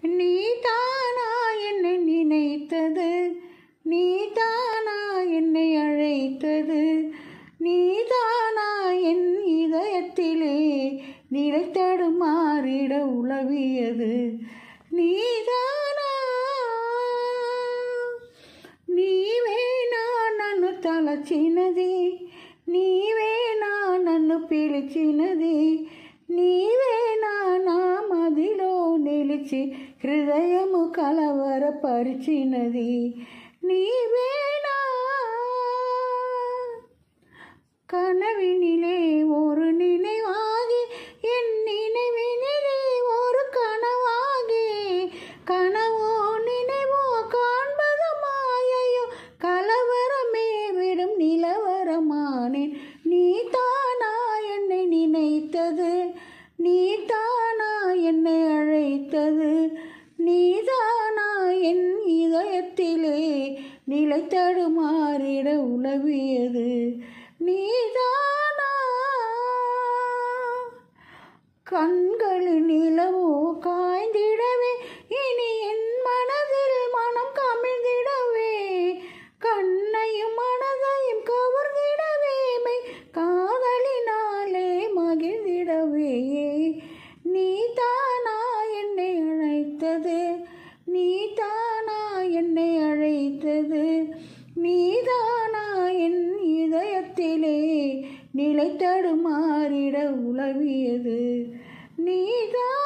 நீ தானா என்னை நினைத்தது நீ தானா என்னை அழைத்தது நீ தானா என் இதயத்திலே நிலைத்தடு மாறிட உளவியது நீதானா నీవే నా నన్ను తలచినది నీవే నా నన్ను పిలిచినది నీవే నా నా మదిలో నిలిచి హృదయము కలవరపరిచినది నీవేనా கனவினிலே ஒரு நினைவாகி என் நினைவினிலே ஒரு கனவாகி கனவோ நினைவோ காண்பது மாயையோ கலவரமே விடும் நிலவரமானேன் நீ தானா என்னை நினைத்தது நீ தானா என்னை அழைத்தது நீதானா என் இதயத்திலே நிலைத்தடு மாறிட உளவியது நீதானா கண்களில் நிலவோ காய்ந்திடவே இனி என் மனதில் மனம் கமிழ்ந்திடவே கண்ணையும் மனதையும் கவர்ந்திடவே மை காதலினாலே மகிழ்ந்திடவே நீ தானா என்னை அழைத்தது நீ தானா என்னை அழைத்தது நீதானா என் இதயத்திலே நிலைத்தடு மாறிட உளவியது நீதான்